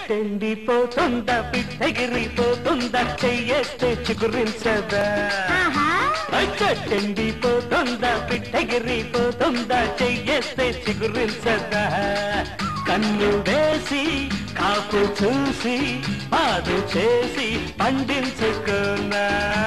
చెట్టెండిపోతుందా పిట్టగిరిపోతుందా చెయ్యేస్తే చిగురించదా ఆహా చెట్టెండిపోతుందా పిట్టగిరిపోతుందా చెయ్యేస్తే చిగురించదా కన్ను వేసి కాపు చూసి పాదు చేసి పండించుకున్నా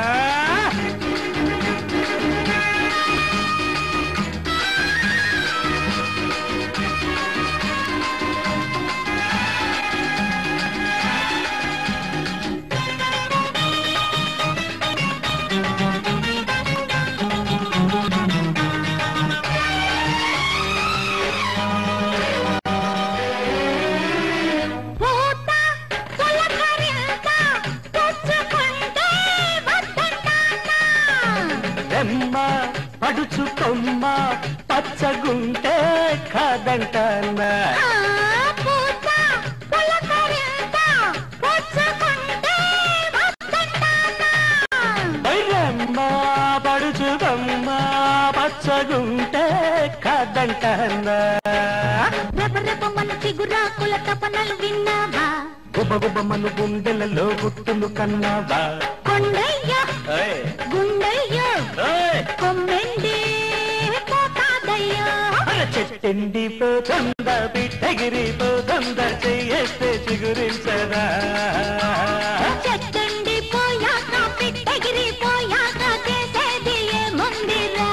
పూత పులకరింత పుచ్చుకుంటే వద్దంటానా రెమ్మ పడుచు కొమ్మ పచ్చగుంటే కాదంటానా ఆ పూత పులకరింత పుచ్చుకుంటే వద్దంటానా రెమ్మ పడుచు కొమ్మ పచ్చగుంటే కాదంటానా రెప రెప మన చిగురాకుల తపనలు విన్నావా గుబ గుబ మను గుండెలలో గుట్టును కన్నావా కొండయ్య ఓయ్, గుండయ్య ఓయ్. కొమ్మెండి పోతాదయ్యో మన చెట్టెండి పోతుంద బిడ్డగిరి పోతుంద చెయ్యేస్తే చిగురించదా చెట్టండి పోయాక పిట్టగిరి పోయాక చేసేది ఏముందిరా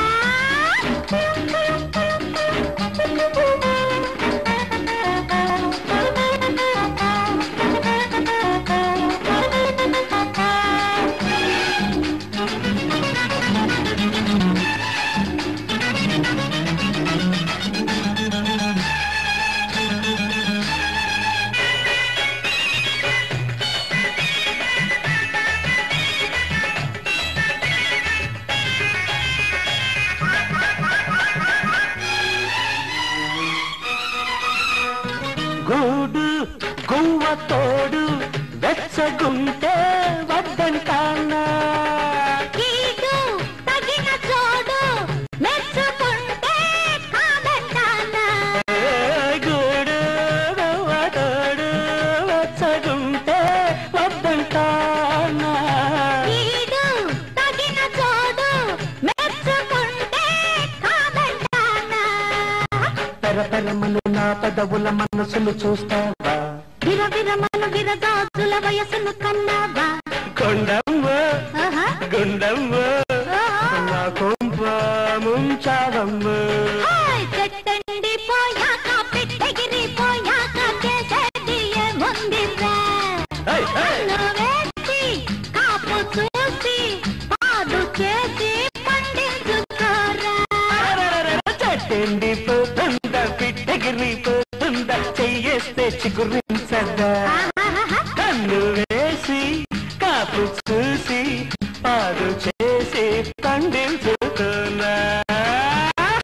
గూడు గువ్వ తోడు వెచ్చగుంటే వద్దంటానా కీడు తగిన చోడు మెచ్చుకుంటే కాదంటానా ఏ గూడు గువ్వ తోడు వెచ్చగుంటే వద్దంటానా కీడు తగిన చోడు మెచ్చుకుంటే కాదంటానా పెరపెరమను నా పెదవుల మనసును చూస్తావా విరవిరమను విరగాజుల వయసును కన్నావా కొండమ్మ ఆహా, గుండమ్మ ఆహా. నా కొంప ముంచావమ్మ హాయ్, చెట్టండి పోయాక పిట్టగిరి పోయాక చేసేది ఏముందిరా హై, హై. కన్ను వేసి కాపు చూసి పాడు చేసి పండించుకోరా చెట్టండి పోతుందా పిట్టగిరి పోతుందా చెయ్యేస్తే చిగురించదా ఆహాహాహా. కన్ను వేసి కాపు చూసి పాడు